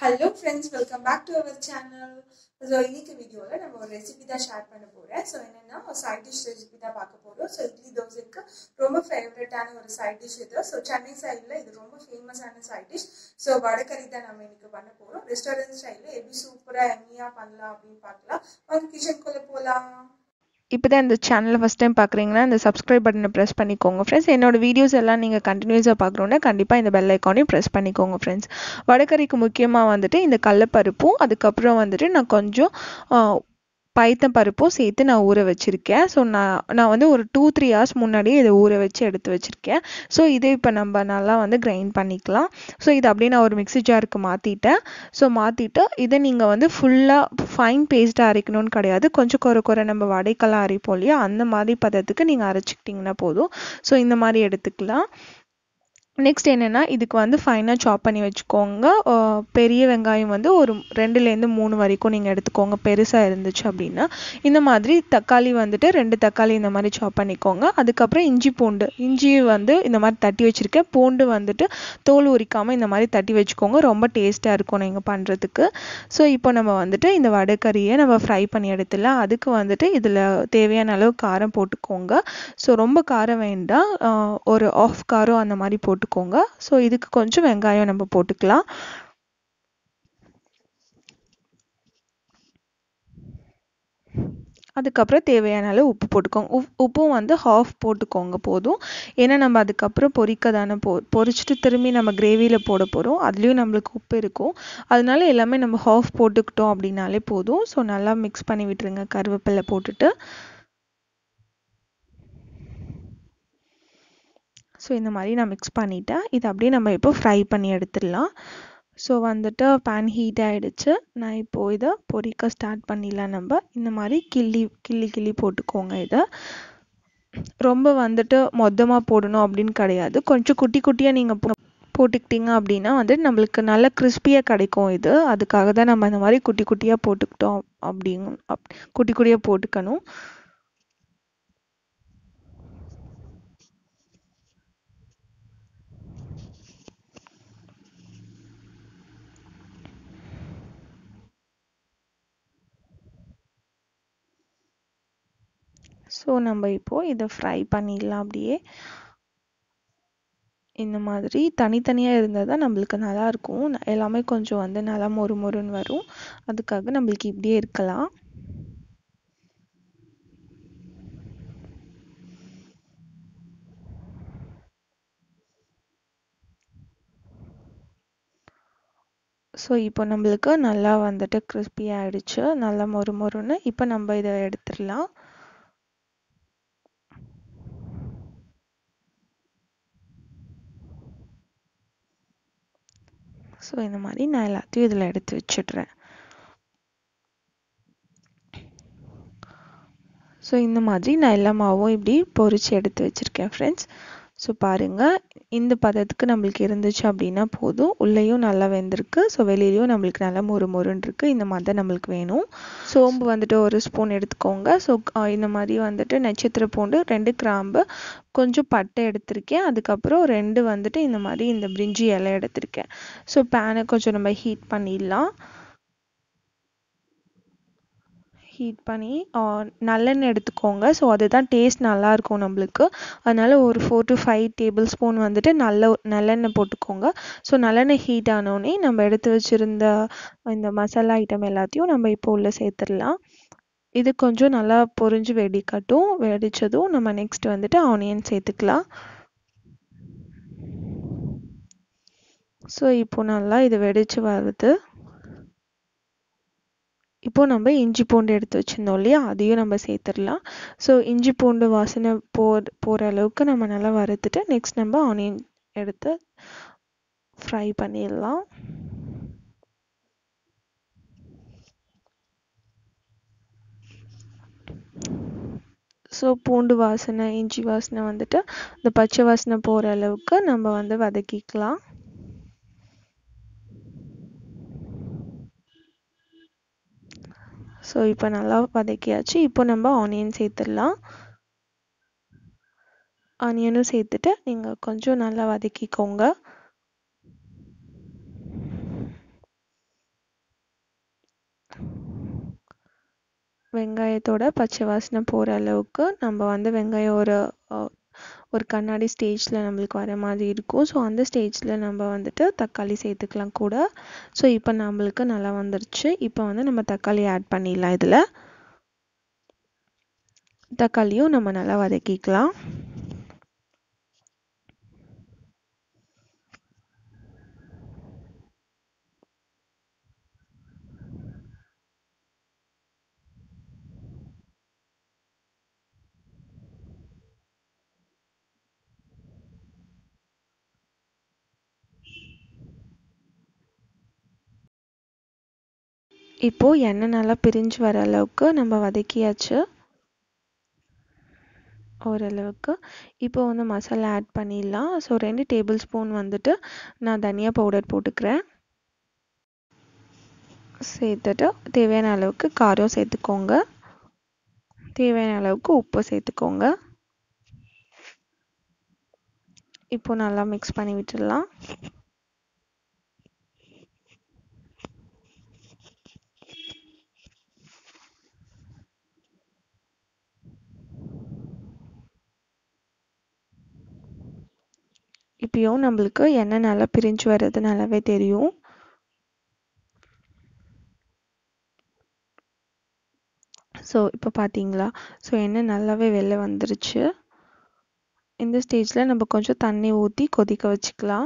hello friends welcome back to our channel so இன்னைக்கு வீடியோவில் நம்ம ஒரு ரெசிபி தான் ஷேர் பண்ண போகிறேன் ஸோ என்னென்னா ஒரு சைட் டிஷ் ரெசிபி தான் பார்க்க போகிறோம் ஸோ இட்லி தோசைக்கு ரொம்ப ஃபேவரட்டான ஒரு சைட் டிஷ் இது ஸோ சென்னை சைடில் இது ரொம்ப ஃபேமஸான சைட் டிஷ் ஸோ வடகறி தான் நம்ம இன்னைக்கு பண்ண போகிறோம் ரெஸ்டாரண்ட் ஸ்டைலில் எப்படி சூப்பராக எம்மியாக பண்ணலாம் அப்படின்னு பார்க்கலாம் வாங்க கிச்சனுக்குள்ளே போகலாம் இப்போ தான் இந்த சேனலை ஃபஸ்ட் டைம் பார்க்குறீங்கன்னா இந்த சப்ஸ்கிரைப் பட்டனை ப்ரெஸ் பண்ணிக்கோங்க ஃப்ரெண்ட்ஸ் என்னோட வீடியோஸ் எல்லாம் நீங்கள் கண்டினியூஸாக பார்க்குறோன்னா கண்டிப்பாக இந்த பெல் ஐக்கானையும் ப்ரெஸ் பண்ணிக்கோங்க ஃப்ரெண்ட்ஸ் வடகறிக்கு முக்கியமாக வந்துட்டு இந்த கடலப்பருப்பும் அதுக்கப்புறம் வந்துட்டு நான் கொஞ்சம் பைத்தம் பருப்பும் சேர்த்து நான் ஊற வச்சுருக்கேன் ஸோ நான் நான் வந்து ஒரு டூ த்ரீ ஹவர்ஸ் முன்னாடியே இதை ஊற வச்சு எடுத்து வச்சுருக்கேன் ஸோ இதை இப்போ நம்ம நல்லா வந்து கிரைண்ட் பண்ணிக்கலாம் ஸோ இதை அப்படியே நான் ஒரு மிக்ஸி ஜாருக்கு மாற்றிட்டேன் ஸோ மாற்றிட்டு இதை நீங்கள் வந்து ஃபுல்லாக ஃபைன் பேஸ்ட்டாக அரைக்கணும்னு கிடையாது கொஞ்சம் குறை குறை நம்ம வடைக்கெல்லாம் அரைப்போம் இல்லையா அந்த மாதிரி பதத்துக்கு நீங்கள் அரைச்சிக்கிட்டிங்கன்னா போதும் ஸோ இந்த மாதிரி எடுத்துக்கலாம் நெக்ஸ்ட் என்னென்னா இதுக்கு வந்து ஃபைனாக சாப் பண்ணி வச்சுக்கோங்க பெரிய வெங்காயம் வந்து ஒரு ரெண்டுலேருந்து மூணு வரைக்கும் நீங்கள் எடுத்துக்கோங்க பெருசாக இருந்துச்சு அப்படின்னா இந்த மாதிரி தக்காளி வந்துட்டு ரெண்டு தக்காளி இந்த மாதிரி சாப் பண்ணிக்கோங்க அதுக்கப்புறம் இஞ்சி பூண்டு இஞ்சி வந்து இந்த மாதிரி தட்டி வச்சுருக்கேன் பூண்டு வந்துட்டு தோல் உரிக்காமல் இந்த மாதிரி தட்டி வச்சுக்கோங்க ரொம்ப டேஸ்ட்டாக இருக்கும் நீங்கள் பண்ணுறதுக்கு ஸோ இப்போ நம்ம வந்துட்டு இந்த வடைக்கறியை நம்ம ஃப்ரை பண்ணி எடுத்துடலாம் அதுக்கு வந்துட்டு இதில் தேவையான அளவு காரம் போட்டுக்கோங்க ஸோ ரொம்ப காரம் வேண்டாம் ஒரு ஆஃப் காரம் அந்த மாதிரி போட்டு போட்டுக்கோங்க ஸோ இதுக்கு கொஞ்சம் வெங்காயம் நம்ம போட்டுக்கலாம் அதுக்கப்புறம் தேவையான அளவு உப்பு போட்டுக்கோங்க உப் உப்பும் வந்து ஹாஃப் போட்டுக்கோங்க போதும் ஏன்னா நம்ம அதுக்கப்புறம் பொரிக்க தானே போ பொரிச்சிட்டு திரும்பி நம்ம கிரேவியில் போட போகிறோம் அதுலேயும் நம்மளுக்கு உப்பு இருக்கும் அதனால எல்லாமே நம்ம ஹாஃப் போட்டுக்கிட்டோம் அப்படின்னாலே போதும் ஸோ நல்லா மிக்ஸ் பண்ணி விட்டுருங்க கருவேப்பிலை போட்டுட்டு ஸோ இந்த மாதிரி நான் மிக்ஸ் பண்ணிட்டேன் இது அப்படியே நம்ம இப்போ ஃப்ரை பண்ணி எடுத்துடலாம் ஸோ வந்துட்டு பேன் ஹீட் ஆகிடுச்சு நான் இப்போது இதை பொரிக்க ஸ்டார்ட் பண்ணிடலாம் நம்ம இந்த மாதிரி கிள்ளி கிள்ளி கிள்ளி போட்டுக்கோங்க இதை ரொம்ப வந்துட்டு மொத்தமாக போடணும் அப்படின்னு கிடையாது கொஞ்சம் குட்டி குட்டியாக நீங்கள் போட்டுக்கிட்டீங்க அப்படின்னா வந்து நம்மளுக்கு நல்ல கிறிஸ்பியாக கிடைக்கும் இது அதுக்காக தான் நம்ம இந்த மாதிரி குட்டி குட்டியாக போட்டுக்கிட்டோம் அப்படிங்க அப் குட்டி குட்டியாக போட்டுக்கணும் ஸோ நம்ம இப்போது இதை ஃப்ரை பண்ணிடலாம் அப்படியே இந்த மாதிரி தனித்தனியாக இருந்தால் தான் நம்மளுக்கு நல்லாயிருக்கும் எல்லாமே கொஞ்சம் வந்து நல்லா மொறு மொறுன்னு வரும் அதுக்காக நம்மளுக்கு இப்படியே இருக்கலாம் ஸோ இப்போ நம்மளுக்கு நல்லா வந்துட்டு கிறிஸ்பி ஆகிடுச்சு நல்லா மொறு மொறுன்னு இப்போ நம்ம இதை எடுத்துடலாம் ஸோ இந்த மாதிரி நான் எல்லாத்தையும் இதில் எடுத்து வச்சிடுறேன் ஸோ இந்த மாதிரி நான் எல்லா மாவும் இப்படி பொறிச்சு எடுத்து வச்சுருக்கேன் ஃப்ரெண்ட்ஸ் ஸோ பாருங்கள் இந்த பதத்துக்கு நம்மளுக்கு இருந்துச்சு அப்படின்னா போதும் உள்ளேயும் நல்லா வெந்திருக்கு ஸோ வெளியிலையும் நம்மளுக்கு நல்லா மொறு மொறுன்னு இருக்குது இந்த மாதிரி தான் நம்மளுக்கு வேணும் சோம்பு வந்துட்டு ஒரு ஸ்பூன் எடுத்துக்கோங்க ஸோ இந்த மாதிரி வந்துட்டு நட்சத்திர பூண்டு ரெண்டு கிராம்பு கொஞ்சம் பட்டை எடுத்திருக்கேன் அதுக்கப்புறம் ரெண்டு வந்துட்டு இந்த மாதிரி இந்த பிரிஞ்சி இலை எடுத்திருக்கேன் ஸோ பேனை கொஞ்சம் நம்ம ஹீட் பண்ணிடலாம் ஹீட் பண்ணி நல்லெண்ணெய் எடுத்துக்கோங்க ஸோ அதுதான் டேஸ்ட் நல்லாயிருக்கும் நம்மளுக்கு அதனால் ஒரு four to five tablespoon வந்துட்டு நல்ல நல்லெண்ணெய் போட்டுக்கோங்க ஸோ நல்லெண்ணெய் ஹீட் ஆனோடனே நம்ம எடுத்து வச்சுருந்த இந்த மசாலா ஐட்டம் எல்லாத்தையும் நம்ம இப்போ உள்ளே சேர்த்துடலாம் இது கொஞ்சம் நல்லா பொரிஞ்சு வெடிக்கட்டும் வெடித்ததும் நம்ம நெக்ஸ்ட் வந்துட்டு ஆனியன் சேர்த்துக்கலாம் ஸோ இப்போ நல்லா இது வெடித்து வருது இப்போ நம்ம இஞ்சி பூண்டு எடுத்து வச்சுருந்தோம் இல்லையா அதையும் நம்ம சேர்த்துடலாம் ஸோ இஞ்சி பூண்டு வாசனை போ போகிற அளவுக்கு நம்ம நல்லா வறுத்துட்டு நெக்ஸ்ட் நம்ம ஆனியன் எடுத்து ஃப்ரை பண்ணிடலாம் ஸோ பூண்டு வாசனை இஞ்சி வாசனை வந்துட்டு இந்த பச்சை வாசனை போகிற அளவுக்கு நம்ம வந்து வதக்கிக்கலாம் ஸோ இப்போ நல்லா வதக்கியாச்சு இப்போ நம்ம ஆனியன் சேர்த்துடலாம் ஆனியனும் சேர்த்துட்டு நீங்கள் கொஞ்சம் நல்லா வதக்கிக்கோங்க வெங்காயத்தோட பச்சை வாசனை போகிற அளவுக்கு நம்ம வந்து வெங்காயம் ஒரு ஒரு கண்ணாடி ஸ்டேஜில் நம்மளுக்கு வர மாதிரி இருக்கும் ஸோ அந்த ஸ்டேஜில் நம்ம வந்துட்டு தக்காளி சேர்த்துக்கலாம் கூட ஸோ இப்போ நம்மளுக்கு நல்லா வந்துருச்சு இப்போ வந்து நம்ம தக்காளி ஆட் பண்ணிடலாம் இதில் தக்காளியும் நம்ம நல்லா வதக்கிக்கலாம் இப்போது எண்ணெய் நல்லா பிரிஞ்சு வர அளவுக்கு நம்ம வதக்கியாச்சு ஓரளவுக்கு இப்போ வந்து மசாலா ஆட் பண்ணிடலாம் ஸோ ரெண்டு டேபிள் ஸ்பூன் வந்துட்டு நான் தனியா பவுடர் போட்டுக்கிறேன் சேர்த்துட்டு தேவையான அளவுக்கு காரம் சேர்த்துக்கோங்க தேவையான அளவுக்கு உப்பு சேர்த்துக்கோங்க இப்போ நல்லா மிக்ஸ் பண்ணி விட்டுடலாம் இப்பயும் நம்மளுக்கு எண்ணெய் நல்லா பிரிஞ்சு வர்றது நல்லாவே தெரியும் ஸோ இப்போ பார்த்தீங்களா ஸோ எண்ணெய் நல்லாவே வெளில வந்துருச்சு இந்த ஸ்டேஜில் நம்ம கொஞ்சம் தண்ணி ஊற்றி கொதிக்க வச்சுக்கலாம்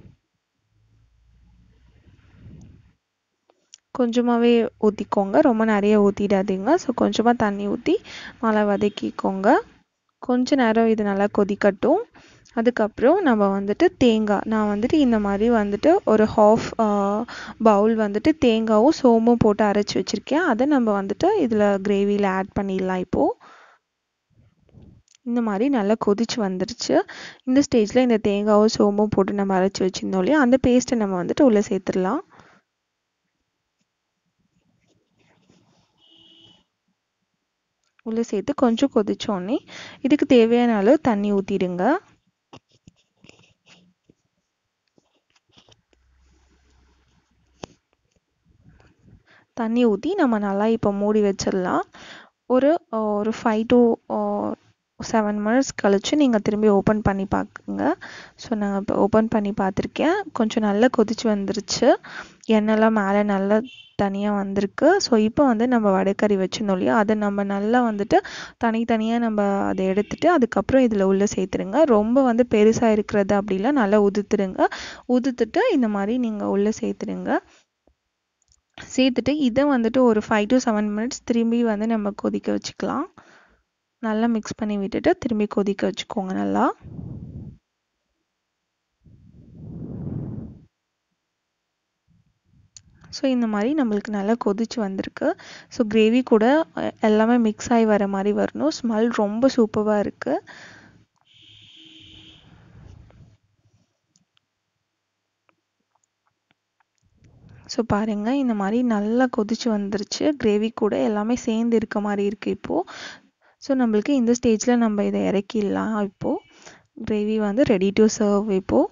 கொஞ்சமாகவே ஊற்றிக்கோங்க ரொம்ப நிறைய ஊற்றிடாதீங்க ஸோ கொஞ்சமாக தண்ணி ஊற்றி நல்லா வதக்கிக்கோங்க கொஞ்ச நேரம் இது நல்லா கொதிக்கட்டும் அதுக்கப்புறம் நம்ம வந்துட்டு தேங்காய் நான் வந்துட்டு இந்த மாதிரி வந்துட்டு ஒரு ஹாஃப் பவுல் வந்துட்டு தேங்காயும் சோம்பும் போட்டு அரைச்சி வச்சுருக்கேன் அதை நம்ம வந்துட்டு இதில் கிரேவியில் ஆட் பண்ணிடலாம் இப்போது இந்த மாதிரி நல்லா கொதிச்சு வந்துருச்சு இந்த ஸ்டேஜில் இந்த தேங்காயும் சோம்பும் போட்டு நம்ம அரைச்சி வச்சுருந்தோம் இல்லையா அந்த பேஸ்ட்டை நம்ம வந்துட்டு உள்ளே சேர்த்துடலாம் உள்ளே சேர்த்து கொஞ்சம் கொதிச்சோடனே இதுக்கு தேவையான அளவு தண்ணி ஊற்றிடுங்க தண்ணி ஊற்றி நம்ம நல்லா இப்போ மூடி வச்சிடலாம் ஒரு ஒரு ஃபைவ் டு செவன் மினிட்ஸ் கழித்து நீங்கள் திரும்பி ஓப்பன் பண்ணி பார்க்குங்க ஸோ நாங்கள் இப்போ ஓப்பன் பண்ணி பார்த்துருக்கேன் கொஞ்சம் நல்லா கொதிச்சு வந்துருச்சு எண்ணெய்லாம் மேலே நல்லா தனியாக வந்திருக்கு ஸோ இப்போ வந்து நம்ம வடைக்கறி வச்சுருந்தோம் இல்லையா அதை நம்ம நல்லா வந்துட்டு தனித்தனியாக நம்ம அதை எடுத்துட்டு அதுக்கப்புறம் இதில் உள்ளே சேர்த்துருங்க ரொம்ப வந்து பெருசாக இருக்கிறது அப்படிலாம் நல்லா உதுத்துருங்க உதுத்துட்டு இந்த மாதிரி நீங்கள் உள்ளே சேர்த்துருங்க சேர்த்துட்டு இதை வந்துட்டு ஒரு ஃபைவ் டு செவன் மினிட்ஸ் திரும்பி வந்து நம்ம கொதிக்க வச்சுக்கலாம் நல்லா மிக்ஸ் பண்ணி விட்டுட்டு திரும்பி கொதிக்க வச்சுக்கோங்க நல்லா ஸோ இந்த மாதிரி நம்மளுக்கு நல்லா கொதிச்சு வந்திருக்கு ஸோ கிரேவி கூட எல்லாமே மிக்ஸ் ஆகி வர மாதிரி வரணும் ஸ்மெல் ரொம்ப சூப்பராக இருக்குது ஸோ பாருங்கள் இந்த மாதிரி நல்லா கொதிச்சு வந்துருச்சு கிரேவி கூட எல்லாமே சேர்ந்து இருக்க மாதிரி இருக்குது இப்போது ஸோ நம்மளுக்கு இந்த ஸ்டேஜில் நம்ம இதை இறக்கிடலாம் இப்போது கிரேவி வந்து ரெடி டு சர்வ் இப்போது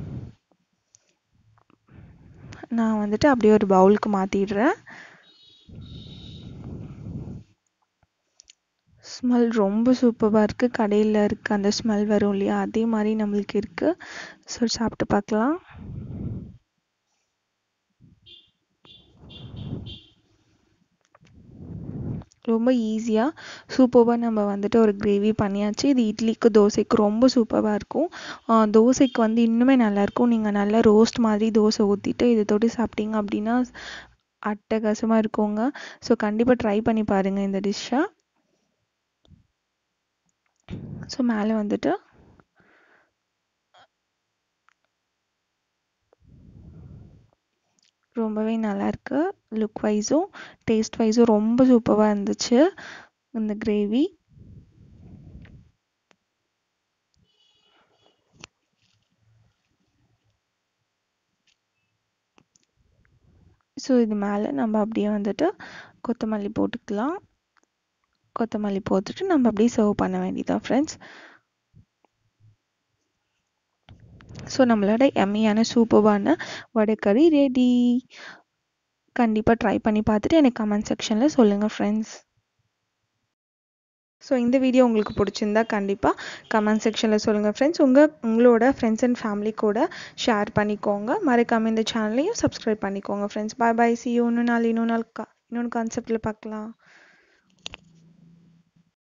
நான் வந்துட்டு அப்படியே ஒரு பவுலுக்கு மாற்றிடுறேன் ஸ்மெல் ரொம்ப சூப்பராக இருக்குது கடையில் இருக்க அந்த ஸ்மெல் வரும் இல்லையா அதே மாதிரி நம்மளுக்கு இருக்குது ஸோ சாப்பிட்டு பார்க்கலாம் ரொம்ப ஈஸியாக சூப்பராக நம்ம வந்துட்டு ஒரு கிரேவி பண்ணியாச்சு இது இட்லிக்கு தோசைக்கு ரொம்ப சூப்பராக இருக்கும் தோசைக்கு வந்து இன்னுமே நல்லாயிருக்கும் நீங்கள் நல்லா ரோஸ்ட் மாதிரி தோசை ஊற்றிட்டு இதை தொட்டு சாப்பிட்டீங்க அப்படின்னா அட்டகாசமாக இருக்குங்க ஸோ கண்டிப்பாக ட்ரை பண்ணி பாருங்கள் இந்த டிஷ்ஷை ஸோ மேலே வந்துட்டு ரொம்பவே நல்லாயிருக்கு லுக் வைஸும் டேஸ்ட் வைஸும் ரொம்ப சூப்பராக இருந்துச்சு இந்த கிரேவி ஸோ இது மேலே நம்ம அப்படியே வந்துட்டு கொத்தமல்லி போட்டுக்கலாம் கொத்தமல்லி போட்டுட்டு நம்ம அப்படியே சர்வ் பண்ண வேண்டியதான் ஃப்ரெண்ட்ஸ் ஸோ நம்மளோட எம்மியான சூப்பரான வடைக்கறி ரெடி கண்டிப்பாக ட்ரை பண்ணி பார்த்துட்டு எனக்கு கமெண்ட் செக்ஷனில் சொல்லுங்கள் ஃப்ரெண்ட்ஸ் ஸோ இந்த வீடியோ உங்களுக்கு பிடிச்சிருந்தா கண்டிப்பாக கமெண்ட் செக்ஷனில் சொல்லுங்கள் ஃப்ரெண்ட்ஸ் உங்கள் உங்களோட ஃப்ரெண்ட்ஸ் அண்ட் ஃபேமிலி கூட ஷேர் பண்ணிக்கோங்க மறக்காமல் இந்த சேனலையும் சப்ஸ்கிரைப் பண்ணிக்கோங்க ஃப்ரெண்ட்ஸ் பாய் பாய் சி இன்னொரு நாள் இன்னொரு நாள் கா இன்னொன்று கான்செப்டில் பார்க்கலாம்